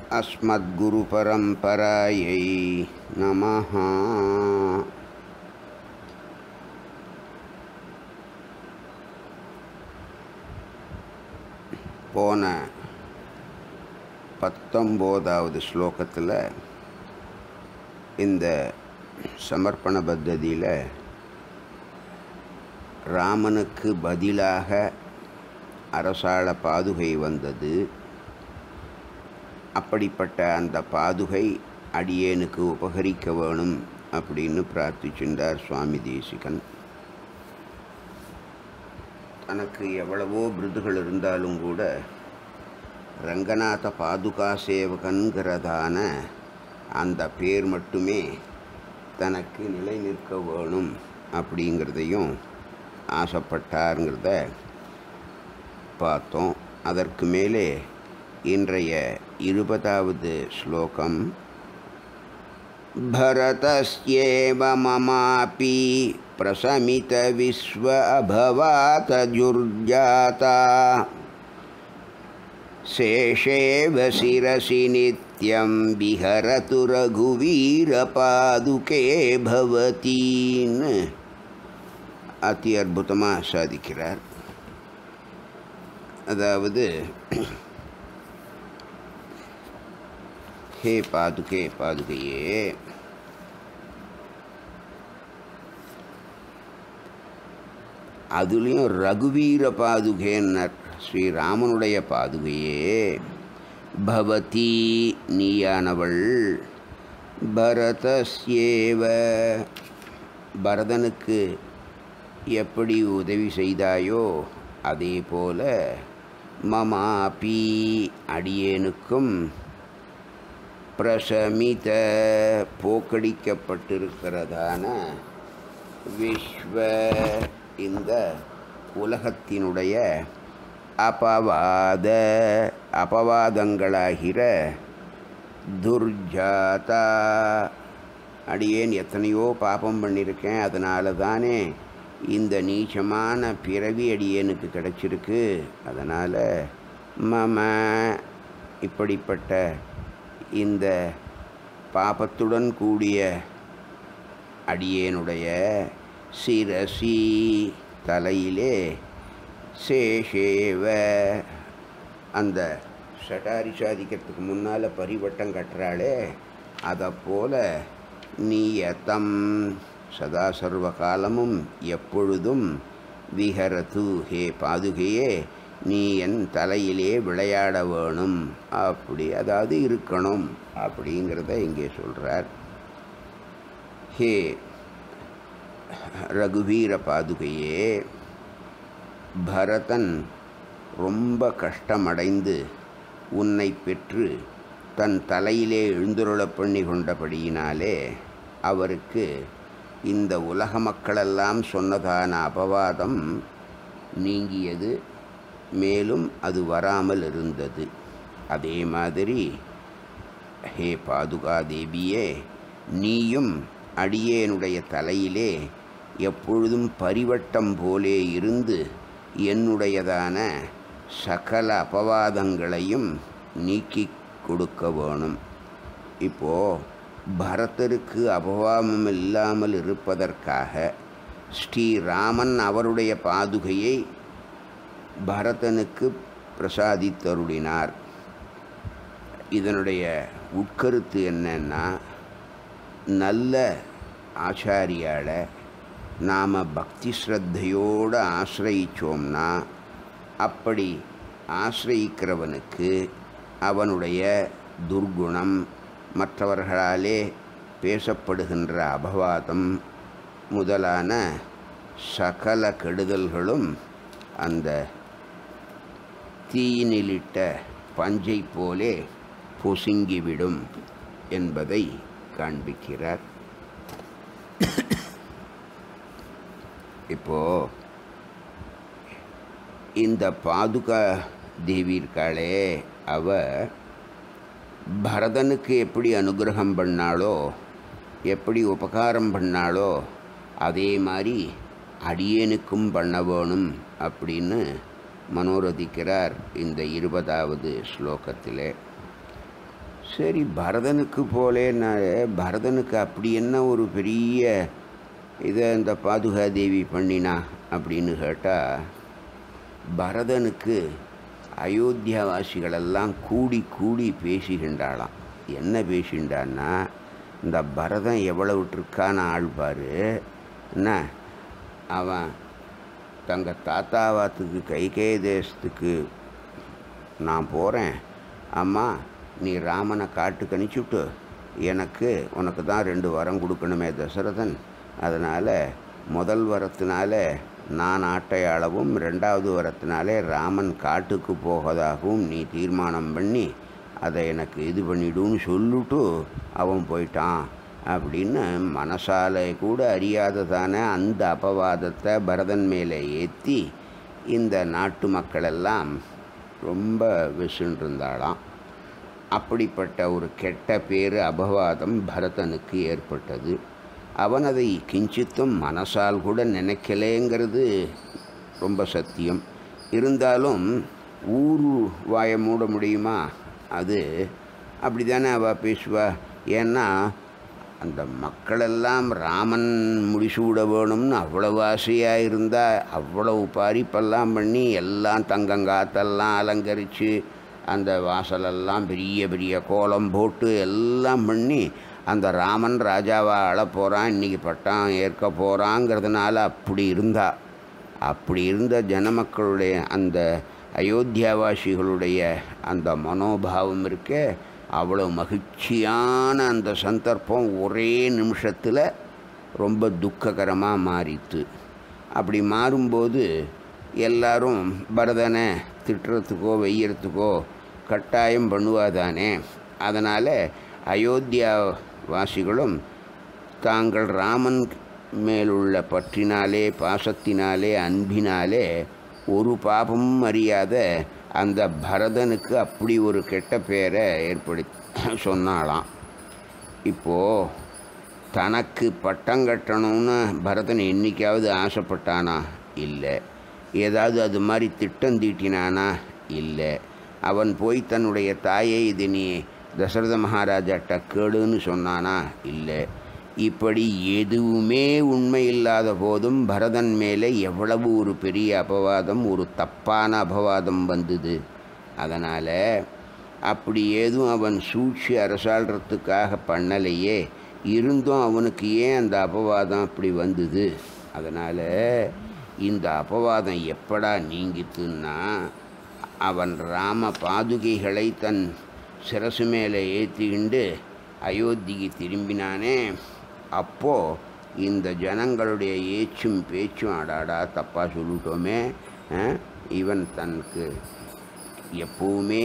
अस्मद्गुरुपरम्परायै नमः போன பத்தொம்போதாவது ஸ்லோகத்தில் இந்த சமர்ப்பண பத்ததியில் ராமனுக்கு பதிலாக அரசாள பாதுகை வந்தது அப்படிப்பட்ட அந்த பாதுகை அடியேனுக்கு உபகரிக்க வேணும் அப்படின்னு பிரார்த்திச்சின்றார் சுவாமி தேசிகன் தனக்கு எவ்வளவோ விருதுகள் இருந்தாலும் கூட ரங்கநாத பாதுகா சேவகன்கிறதான அந்த பேர் மட்டுமே தனக்கு நிலை நிற்க வேணும் அப்படிங்கிறதையும் ஆசைப்பட்டாருங்கிறத பார்த்தோம் அதற்கு மேலே இன்றைய இருபதாவது ஸ்லோகம் भरतस्येव ममापि प्रशमितविश्व अभवातजुर्जाता शेषेव शिरसि नित्यं विहरतु रघुवीरपादुके भवतीन् அதி அற்புதமாக சாதிக்கிறார் அதாவது ஹே பாதுகே பாதுகையே அதுலேயும் ரகுவீர பாதுகேன்னர் ஸ்ரீராமனுடைய பாதுகையே பவதி நீயானவள் பரதஸ்யேவ பரதனுக்கு எப்படி உதவி செய்தாயோ அதே போல மமாபி அடியேனுக்கும் பிரசமித போக்கடிக்கப்பட்டிருக்கிறதான விஸ்வ இந்த உலகத்தினுடைய அபவாத அபவாதங்களாகிற துர்ஜாதா அடியேன் எத்தனையோ பாபம் பண்ணியிருக்கேன் அதனால தானே இந்த நீச்சமான பிறவி அடியேனுக்கு கிடச்சிருக்கு அதனால் மம இப்படிப்பட்ட இந்த பாபத்துடன் கூடிய அடியேனுடைய சிரசி தலையிலே சேஷேவ அந்த சட்டாரி சாதிக்கிறதுக்கு முன்னால் பரிவட்டம் கட்டுறாளே அதை போல நீயத்தம் சதா சர்வ காலமும் எப்பொழுதும் விஹரது ஹே பாதுகையே நீ என் தலையிலே விளையாட வேணும் அப்படி அதாவது இருக்கணும் அப்படிங்கிறத இங்கே சொல்கிறார் ஹே ரகுவீர பாதுகையே பரதன் ரொம்ப கஷ்டமடைந்து உன்னை பெற்று தன் தலையிலே எழுந்துருளப் பண்ணி கொண்டபடியினாலே அவருக்கு இந்த உலக மக்களெல்லாம் சொன்னதான அபவாதம் நீங்கியது மேலும் அது வராமல் இருந்தது அதே மாதிரி ஹே பாதுகா தேவியே நீயும் அடியேனுடைய தலையிலே எப்பொழுதும் பரிவட்டம் போலே இருந்து என்னுடையதான சகல அபவாதங்களையும் நீக்கி கொடுக்க வேணும் இப்போது பரதருக்கு அபவாதம் இல்லாமல் இருப்பதற்காக ஸ்ரீராமன் அவருடைய பாதுகையை பரதனுக்கு பிரசாதித்தருளினார் இதனுடைய உட்கருத்து என்னன்னா நல்ல ஆச்சாரியால நாம் பக்தி ஸ்ரத்தையோடு ஆசிரயிச்சோம்னா அப்படி ஆசிரயிக்கிறவனுக்கு அவனுடைய துர்குணம் மற்றவர்களாலே பேசப்படுகின்ற அபவாதம் முதலான சகல கெடுதல்களும் அந்த தீயினிலிட்ட பஞ்சை போலே பொசுங்கிவிடும் என்பதை காண்பிக்கிறார் இப்போ இந்த பாதுகா தேவி இருக்காளே அவ பரதனுக்கு எப்படி அனுகிரகம் பண்ணாளோ எப்படி உபகாரம் பண்ணாளோ அதே மாதிரி அடியேனுக்கும் பண்ண வேணும் அப்படின்னு மனோரதிக்கிறார் இந்த இருபதாவது ஸ்லோகத்திலே சரி பரதனுக்கு போலேன்னா பரதனுக்கு அப்படி என்ன ஒரு பெரிய இதை இந்த பாதுகாதேவி பண்ணினா அப்படின்னு கேட்டால் பரதனுக்கு அயோத்தியாவாசிகளெல்லாம் கூடி கூடி பேசுகின்றாளாம் என்ன பேசிண்டான்னா இந்த பரதன் எவ்வளவு இருக்கான ஆள் பாரு என்ன அவன் தங்க தாத்தாவாத்துக்கு கைகே தேசத்துக்கு நான் போகிறேன் அம்மா நீ ராமனை காட்டுக்கு அனுப்பிச்சுட்டு எனக்கு உனக்கு தான் ரெண்டு வரம் கொடுக்கணுமே தசரதன் அதனால் முதல் வரத்தினால நான் ஆட்டையாளவும் ரெண்டாவது வரத்தினாலே ராமன் காட்டுக்கு போவதாகவும் நீ தீர்மானம் பண்ணி அதை எனக்கு இது பண்ணிடுன்னு சொல்லிட்டு அவன் போயிட்டான் அப்படின்னு மனசால கூட அறியாததான அந்த அபவாதத்தை பரதன் மேலே ஏற்றி இந்த நாட்டு மக்களெல்லாம் ரொம்ப விசுண்டிருந்தாளாம் அப்படிப்பட்ட ஒரு கெட்ட பேர் அபவாதம் பரதனுக்கு ஏற்பட்டது அவன் அதை கிஞ்சித்தும் மனசால் கூட நினைக்கலேங்கிறது ரொம்ப சத்தியம் இருந்தாலும் ஊர் வாயை மூட முடியுமா அது அப்படி தானே அவள் பேசுவா ஏன்னா அந்த மக்களெல்லாம் ராமன் முடிசூட வேணும்னு அவ்வளவு ஆசையாக இருந்தால் அவ்வளவு பாரிப்பெல்லாம் பண்ணி எல்லாம் தங்கங்காத்தெல்லாம் அலங்கரித்து அந்த வாசலெல்லாம் பெரிய பெரிய கோலம் போட்டு எல்லாம் பண்ணி அந்த ராமன் ராஜாவா அழ போகிறான் இன்றைக்கி பட்டம் ஏற்க போகிறாங்கிறதுனால அப்படி இருந்தா அப்படி இருந்த ஜனமக்களுடைய அந்த அயோத்தியாவாசிகளுடைய அந்த மனோபாவம் இருக்கே அவ்வளோ மகிழ்ச்சியான அந்த சந்தர்ப்பம் ஒரே நிமிஷத்தில் ரொம்ப துக்ககரமாக மாறித்து அப்படி மாறும்போது எல்லாரும் பரதனை திட்டுறதுக்கோ வெய்யறதுக்கோ கட்டாயம் பண்ணுவாதானே அதனால் அயோத்தியா வாசிகளும் தாங்கள் ராமன் மேலுள்ள பற்றினாலே பாசத்தினாலே அன்பினாலே ஒரு பாபமும் அறியாத அந்த பரதனுக்கு அப்படி ஒரு கெட்ட பேரை ஏற்படுத்தி சொன்னாலாம் இப்போது தனக்கு பட்டம் கட்டணும்னு பரதன் என்னைக்காவது ஆசைப்பட்டானா இல்லை ஏதாவது அது மாதிரி திட்டம் தீட்டினானா இல்லை அவன் போய் தன்னுடைய தாயை இது நீ தசரத மகாராஜாட்ட கேளுன்னு சொன்னானா இல்லை இப்படி எதுவுமே உண்மை இல்லாத போதும் பரதன் மேலே எவ்வளவு ஒரு பெரிய அபவாதம் ஒரு தப்பான அபவாதம் வந்தது அதனால் அப்படி ஏதும் அவன் சூழ்ச்சி அரசாள்றதுக்காக பண்ணலையே இருந்தும் அவனுக்கு ஏன் அந்த அபவாதம் அப்படி வந்தது அதனால் இந்த அபவாதம் எப்படா நீங்கித்துன்னா அவன் ராம பாதுகைகளை தன் சிரசு மேலே ஏற்றிக்கிண்டு அயோத்திக்கு திரும்பினானே அப்போது இந்த ஜனங்களுடைய ஏச்சும் பேச்சும் அடாடா தப்பாக சொல்லிட்டோமே அஹ், இவன் தனக்கு எப்பவுமே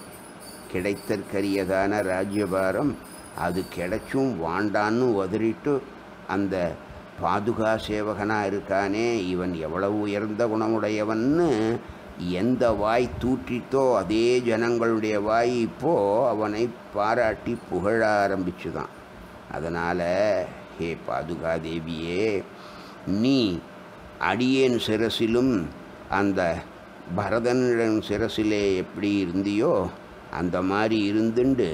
கிடைத்தற்கரியதான ராஜ்யபாரம் அது கிடைச்சும் வாண்டான்னு உதறிட்டு அந்த பாதுகா சேவகனாக இருக்கானே இவன் எவ்வளவு உயர்ந்த குணமுடையவன்னு எந்த வாய் தூற்றித்தோ அதே ஜனங்களுடைய வாய் இப்போ அவனை பாராட்டி புகழ ஆரம்பிச்சுதான் அதனால் ஹே பாதுகா தேவியே நீ அடியேன் சிரசிலும் அந்த பரதனிடம் சிரசிலே எப்படி இருந்தியோ அந்த மாதிரி இருந்துண்டு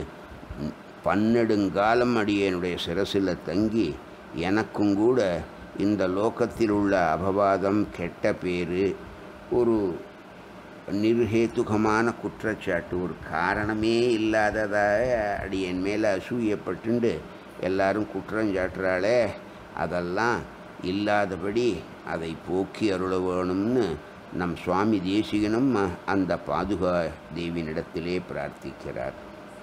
பன்னெடுங்காலம் அடியேனுடைய சிரசில் தங்கி எனக்கும் கூட இந்த லோகத்தில் உள்ள அபவாதம் கெட்ட பேர் ஒரு நிர்ஹேத்துகமான குற்றச்சாட்டு ஒரு காரணமே இல்லாததாக அடியன் மேலே அசூயப்பட்டுண்டு எல்லாரும் குற்றஞ்சாட்டுறாளே அதெல்லாம் இல்லாதபடி அதை போக்கி அருள வேணும்னு நம் சுவாமி தேசிகனும் அந்த பாதுகா தேவியினிடத்திலே பிரார்த்திக்கிறார்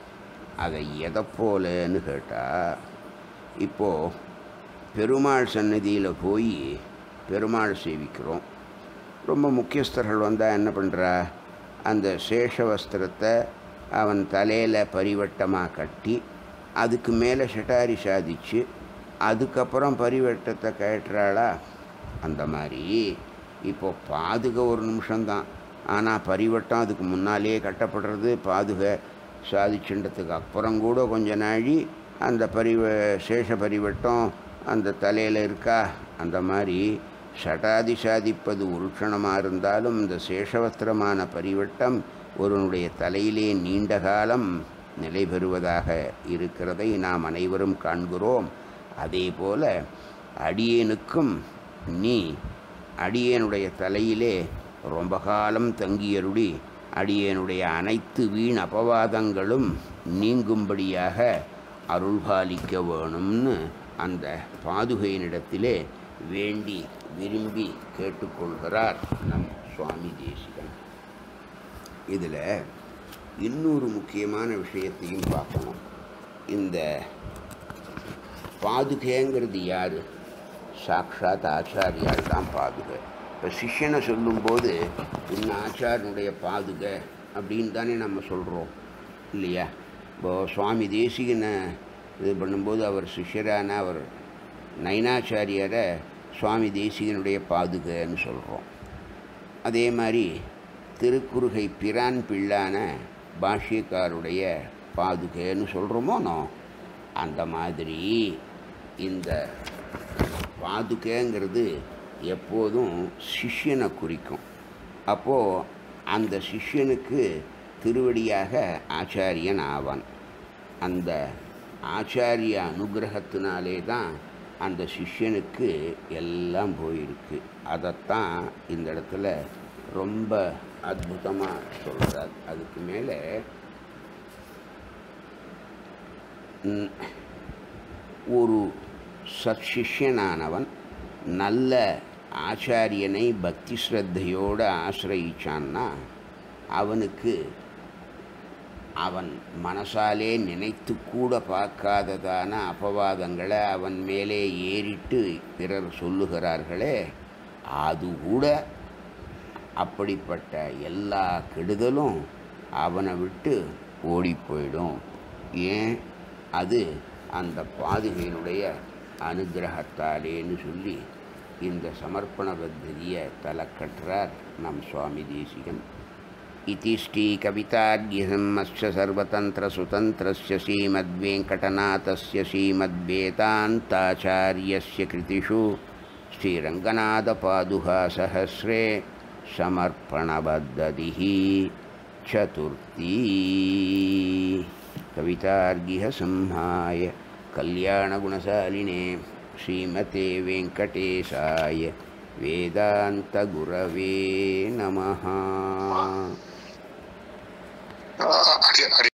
அதை எதை போலன்னு கேட்டால் இப்போது பெருமாள் சன்னதியில் போய் பெருமாள் சேவிக்கிறோம் ரொம்ப முக்கியஸ்தர்கள் வந்தால் என்ன பண்ணுறா அந்த சேஷ வஸ்திரத்தை அவன் தலையில் பரிவட்டமாக கட்டி அதுக்கு மேலே ஷட்டாரி சாதிச்சு அதுக்கப்புறம் பரிவட்டத்தை கட்டுறாளா அந்த மாதிரி இப்போ பாதுகை ஒரு நிமிஷம்தான் ஆனால் பரிவட்டம் அதுக்கு முன்னாலேயே கட்டப்படுறது பாதுகை சாதிச்சுன்றதுக்கு அப்புறம் கூட கொஞ்ச நாழி அந்த பரிவ சேஷ பரிவட்டம் அந்த தலையில் இருக்கா அந்த மாதிரி ஷடாதி சாதிப்பது ஒரு க்ஷணமாக இருந்தாலும் இந்த சேஷவஸ்திரமான பரிவட்டம் ஒருவனுடைய தலையிலே நீண்ட காலம் நிலை பெறுவதாக இருக்கிறதை நாம் அனைவரும் காண்கிறோம் அதே போல அடியேனுக்கும் நீ அடியேனுடைய தலையிலே ரொம்ப காலம் தங்கியருளி அடியேனுடைய அனைத்து வீண் அபவாதங்களும் நீங்கும்படியாக அருள்பாலிக்க வேணும்னு அந்த பாதுகையினிடத்திலே வேண்டி விரும்பி கேட்டுக்கொள்கிறார் நம் சுவாமி தேசிகன் இதில் இன்னொரு முக்கியமான விஷயத்தையும் பார்க்கணும் இந்த பாதுகைங்கிறது யார் சாக்ஷாத் ஆச்சாரியால் தான் பாதுகை இப்போ சிஷ்யனை சொல்லும்போது இன்ன ஆச்சாரனுடைய பாதுகை அப்படின்னு தானே நம்ம சொல்கிறோம் இல்லையா இப்போ சுவாமி தேசிகனை இது பண்ணும்போது அவர் சிஷ்யரான அவர் நயனாச்சாரியரை சுவாமி தேசிகனுடைய பாதுகைன்னு சொல்கிறோம் அதே மாதிரி திருக்குறுகை பிரான் பிள்ளான பாஷ்யக்காருடைய பாதுகைன்னு சொல்கிறோமோ நோ அந்த மாதிரி இந்த பாதுகைங்கிறது எப்போதும் சிஷ்யனை குறிக்கும் அப்போது அந்த சிஷ்யனுக்கு திருவடியாக ஆச்சாரியன் ஆவான் அந்த ஆச்சாரிய அனுகிரகத்தினாலே தான் அந்த சிஷ்யனுக்கு எல்லாம் போயிருக்கு அதைத்தான் இந்த இடத்துல ரொம்ப அற்புதமாக சொல்கிறார் அதுக்கு மேலே ம், ஒரு சத்சிஷ்யனானவன் நல்ல ஆச்சாரியனை பக்தி ஸ்ரத்தையோடு ஆசிரயிச்சான்னா அவனுக்கு அவன் மனசாலே நினைத்து கூட பார்க்காததான அபவாதங்களை அவன் மேலே ஏறிட்டு பிறர் சொல்லுகிறார்களே அது கூட அப்படிப்பட்ட எல்லா கெடுதலும் அவனை விட்டு ஓடி போயிடும் ஏன் அது அந்த பாதுகையினுடைய அனுகிரகத்தாலேன்னு சொல்லி இந்த சமர்ப்பண பத்ததியை தலைக்கட்டுறார் நம் சுவாமி தேசிகன் इति श्रीकवितार्घ्यसम्मस्य सर्वतन्त्रसुतन्त्रस्य श्रीमद्वेङ्कटनाथस्य श्रीमद्वेदान्ताचार्यस्य कृतिषु श्रीरङ्गनाथपादुकासहस्रे समर्पणबद्धतिः चतुर्थी कवितार्घ्यसंहाय कल्याणगुणशालिने श्रीमते वेङ्कटेशाय वेदान्तगुरवे नमः அடி அடி